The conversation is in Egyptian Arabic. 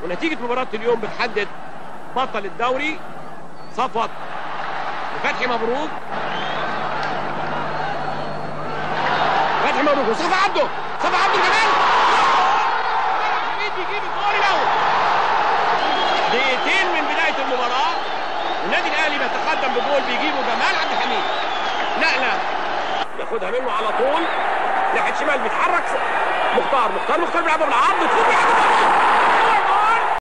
ونتيجه مباراه اليوم بتحدد بطل الدوري صفوت وفتحي مبروك فتحي مبروك وصفا عبده صفا عبده كمان حميد بيجيب الجول الاول دقيقتين من بدايه المباراه النادي الاهلي بيتقدم بجول بيجيبه جمال عبد الحميد نقله ياخدها منه على طول ناحيه شمال بيتحرك مختار مختار مختار بيلعبها بالعرض تفوت